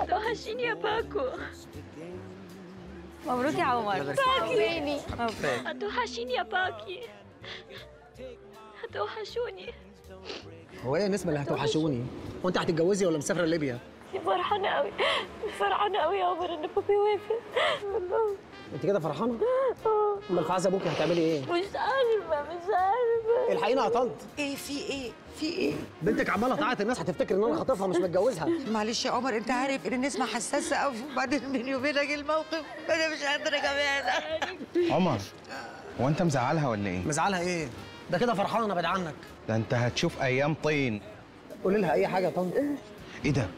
هتوحشيني يا باكو مبروك يا عمر باكي هتوحشيني يا باكي هتوحشوني هو ايه النسبه اللي هتوحشوني وانت هتتجوزي ولا مسافره ليبيا فرحانة قوي فرحانة قوي يا عمر ان بابي وافق انت كده فرحانه امال في عزا ابوكي هتعملي ايه مش عارفة مش عارفة الحقيقه عطلت ايه في ايه في ايه بنتك عماله تعيط الناس هتفتكر ان انا خاطفها مش متجوزها معلش يا عمر انت عارف ان النسمه حساسه قوي وبعدين بيني وبينك الموقف انا مش قادره كمان عمر هو انت مزعلها ولا ايه؟ مزعلها ايه ده كده فرحانه بعد عنك ده انت هتشوف ايام طين قولي لها اي حاجه يا طنط ايه ده؟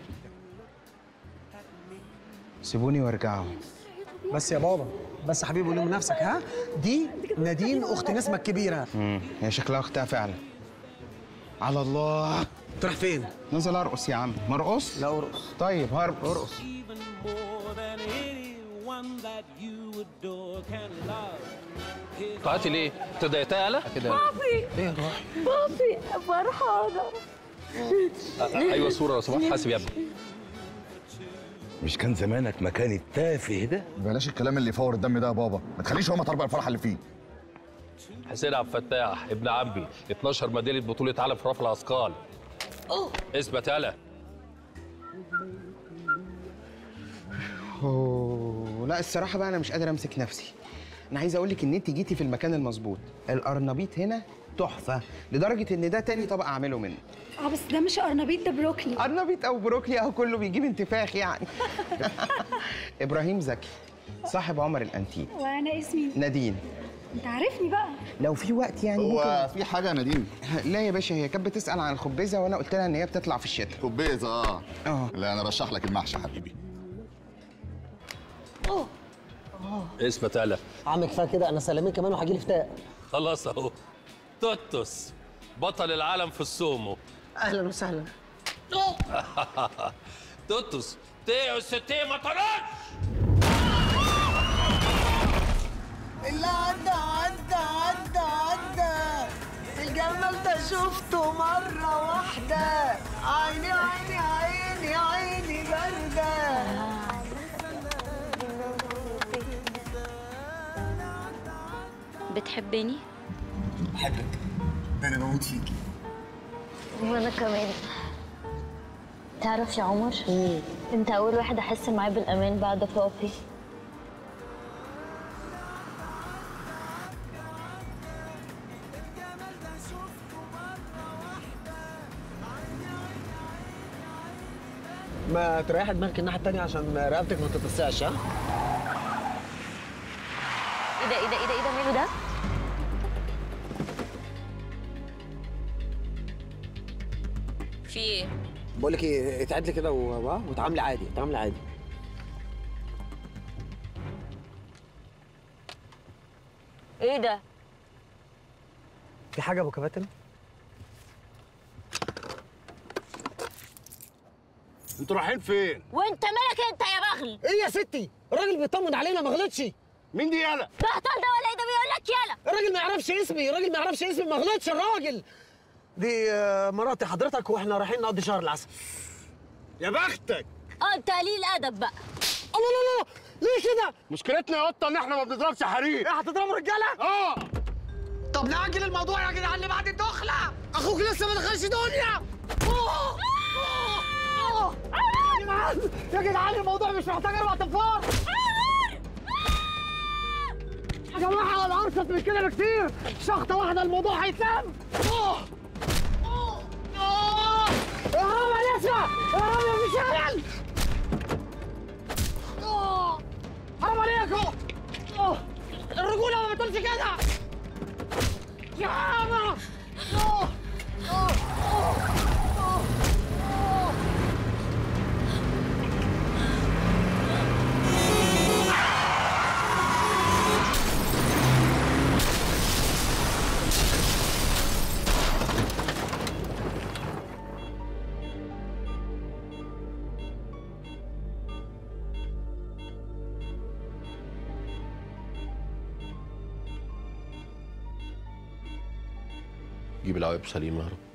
سيبوني وارجعوا بس يا بابا بس حبيبي قول لهم نفسك ها دي نادين اخت نسمه الكبيره امم هي شكلها اختها فعلا على الله تروح فين نزل ارقص يا عم مرقص لا ارقص طيب هرقص ارقص قعدتي ليه؟ تضايقتها يالا؟ كده بابي ايه يا روحي بابي فرحانة ايوه صوره لو سمحت حاسب يا ابني مش كان زمانك مكان التافه ده بلاش الكلام اللي يفور الدم ده يا بابا ما تخليش هما تربع الفرحه اللي فيه حسين عبد الفتاح ابن عمي 12 ميداليه بطوله عالم في رفع الاثقال اثبت يالا اوه لا الصراحه بقى انا مش قادر امسك نفسي انا عايز اقول لك ان انت جيتي في المكان المظبوط القرنبيط هنا تحفه لدرجه ان ده تاني طبق اعمله منه اه بس ده مش قرنبيط ده بروكلي قرنبيط او بروكلي او كله بيجيب انتفاخ يعني ابراهيم زكي صاحب عمر الانتيك وانا اسمي نادين انت عارفني بقى لو في وقت يعني هو ممكن في حاجه يا نديم لا يا باشا هي كانت بتسال عن الخبيزه وانا قلت لها ان هي بتطلع في الشتاء كوبيز اه اه لا انا رشح لك المحشي يا حبيبي اثبت يالا عم كفايه كده انا سلامين كمان وهجي لي فتاء خلاص اهو توتوس بطل العالم في السومو اهلا وسهلا توتوس تيو ستي ما طلعش اللي عدى عدى عدى عدى الجمال ده شفته مرة واحدة عيني عيني عيني عيني باردة بتحبني؟ بحبك ده انا بموت فيكي وانا كمان تعرف يا عمر انت اول واحد احس معاه بالامان بعد بابي ما تريحي دماغك الناحيه التانيه عشان رقبتك ما تتوسعش ها ايه ده ايه ده ايه ده ايه ده ماله ده؟ في ايه؟ بقول لك ايه اتعدلي كده و- وتعاملي عادي تعاملي عادي ايه ده؟ في حاجه يا ابو كباتن انتوا رايحين فين؟ وانت مالك انت يا بغل؟ ايه يا ستي الراجل بيطمن علينا ما غلطش مين دي يالا؟ بهطل ده ولا ايه ده بيقول لك يلا الراجل ما يعرفش اسمي الراجل ما يعرفش اسمي ما غلطش الراجل دي آه، مراتي حضرتك واحنا رايحين نقضي شهر العسل يا بختك اه انت قليل ادب بقى الله لا لا ليه كده؟ مشكلتنا يا قطه ان احنا ما بنضربش حريق ايه هتضربوا رجاله؟ اه طب نأجل الموضوع يا جدعان لبعد الدخلة أخوك لسه ما دخلش دنيا أوه! أوه! يا جدعان يا جدعان الموضوع مش محتاج أربع تنفار يا جماعة أنا أرخص من كده بكتير شخطة واحدة الموضوع هيتلم أوه! أوه! أوه! يا رب يا نسمة يا رب يا مشعل أوه! حرام عليكم أوه! الرجولة ما بتقولش كده يا ماما أوه! أوه! أوه! أوه! أوه! جيب العواقب سليمه يا رب